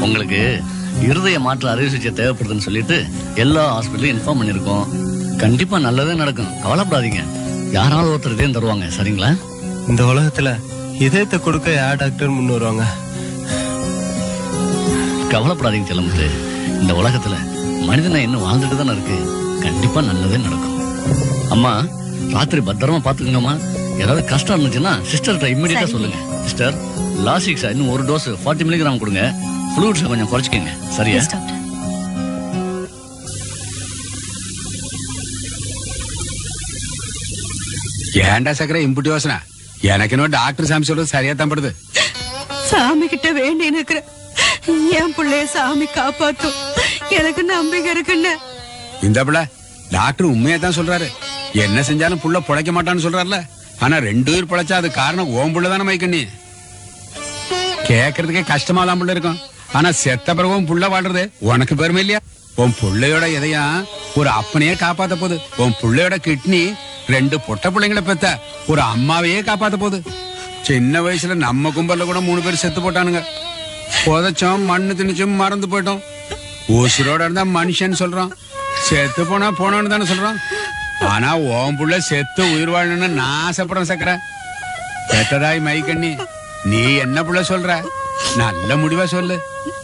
உங்களுக்கு இருதய மாற்று அறுவை சிகிச்சை தேவைப்படுதுன்னு சொல்லிட்டு எல்லா ஹாஸ்பிட்டலையும் இன்ஃபார்ம் பண்ணிருக்கோம் கண்டிப்பா நல்லதே நடக்கும் கவலைப்படாதீங்க யாராவது ஒருத்தர் இதயம் தருவாங்க சரிங்களா இந்த உலகத்துல இதயத்தை கொடுக்க யார் டாக்டர் முன் வருவாங்க கவலைப்படாதீங்க செல்லமுத்து இந்த உலகத்துல மனிதனை இன்னும் வாழ்ந்துட்டு தானே இருக்கு கண்டிப்பா நல்லதே நடக்கும் அம்மா ராத்திரி பத்திரமா பாத்துக்கங்கம்மா ஏதாவது கஷ்டம் இருந்துச்சுன்னா சிஸ்டர்கிட்ட இம்மிடியா சொல்லுங்க சிஸ்டர் லாசிக்ஸா இன்னும் ஒரு டோஸ் ஃபார்ட்டி மில்லிகிராம் கொடுங்க ஃப்ளூட்ஸை கொஞ்சம் குறைச்சிக்கங்க சரியா எஸ் டாக்டர் ஏன்டா சக்கரை இம்புட்டி யோசனை எனக்கு இன்னும் டாக்டர் சாமி சொல்றது சரியா தான் படுது சாமி கிட்ட வேண்டி நிக்கிறேன் என் பிள்ளைய சாமி காப்பாத்தும் எனக்கு நம்பிக்கை இருக்குன்னு இந்த பிள்ளை டாக்டர் உண்மையா தான் சொல்றாரு என்ன செஞ்சாலும் புள்ள பொழைக்க மாட்டான்னு சொல்றாருல ஆனா ரெண்டு பேர் பொழைச்சா அது காரணம் ஓம் புள்ள தானே மைக்கண்ணி கேக்குறதுக்கே கஷ்டமா தான் புள்ள இருக்கும் ஆனா செத்த பிறகு உன் புள்ள வாழ்றது உனக்கு பெருமை இல்லையா உன் புள்ளையோட எதையா ஒரு அப்பனையே காப்பாத்த போகுது உன் புள்ளையோட கிட்னி ரெண்டு பொட்ட பிள்ளைங்களை பெத்த ஒரு அம்மாவையே காப்பாத்த போகுது சின்ன வயசுல நம்ம கும்பல்ல கூட மூணு பேர் செத்து போட்டானுங்க புதைச்சோம் மண்ணு திணிச்சும் மறந்து போயிட்டோம் உசுரோட இருந்தா மனுஷன் சொல்றோம் செத்து போனா போனோன்னு தானே சொல்றோம் ஆனா ஓம் புள்ள செத்து உயிர் வாழணும்னு நான் ஆசைப்படுறேன் சக்கரை பெத்ததாய் மைக்கண்ணி நீ என்ன புள்ள சொல்ற நல்ல முடிவா சொல்லு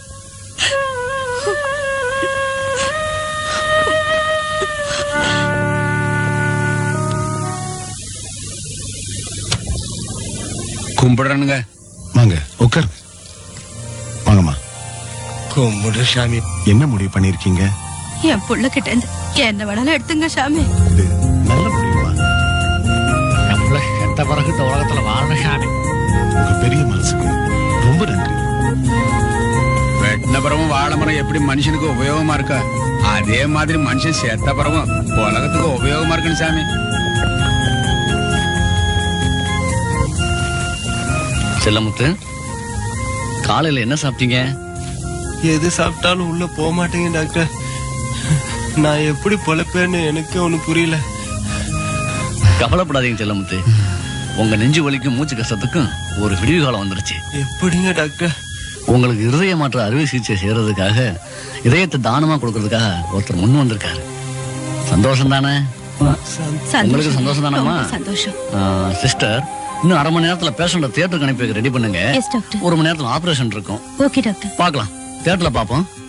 கும்பிடுறனுங்க வாங்க உட்காருங்க வாங்கம்மா கும்பிடு சாமி என்ன முடிவு பண்ணிருக்கீங்க என் புள்ள கிட்ட இருந்து என்ன வேணாலும் எடுத்துங்க சாமி இது நல்ல முடிவுமா நம்மள செத்த பிறகு இந்த உலகத்துல வாழணும் சாமி உங்க பெரிய மனசுக்கு ரொம்ப நன்றி வெட்டின பிறவும் வாழை மரம் எப்படி மனுஷனுக்கு உபயோகமா இருக்கா அதே மாதிரி மனுஷன் செத்த பிறவும் உலகத்துக்கு உபயோகமா இருக்குன்னு சாமி செல்லமுத்து காலையில என்ன சாப்பிட்டீங்க எது சாப்பிட்டாலும் உள்ள போக மாட்டேங்க டாக்டர் நான் எப்படி பொழைப்பேன்னு எனக்கு ஒண்ணு புரியல கவலைப்படாதீங்க செல்லமுத்து உங்க நெஞ்சு வலிக்கும் மூச்சு கஷ்டத்துக்கும் ஒரு விடிவு காலம் வந்துருச்சு எப்படிங்க டாக்டர் உங்களுக்கு இருதய மாற்ற அறுவை சிகிச்சை செய்யறதுக்காக இதயத்தை தானமா கொடுக்கறதுக்காக ஒருத்தர் முன் வந்திருக்காரு சந்தோஷம் தானே உங்களுக்கு சந்தோஷம் தானம்மா ரொம்ப சந்தோஷம் சிஸ்டர் இன்னும் அரை மணி நேரத்துல பேஷண்ட தியேட்டருக்கு அனுப்பி ரெடி பண்ணுங்க எஸ் டாக்டர் ஒரு மணி நேரத்துல ஆபரேஷன் இருக்கும் ஓகே டாக்டர் பார்க்கலாம் தியேட்டர்ல பாப்போம்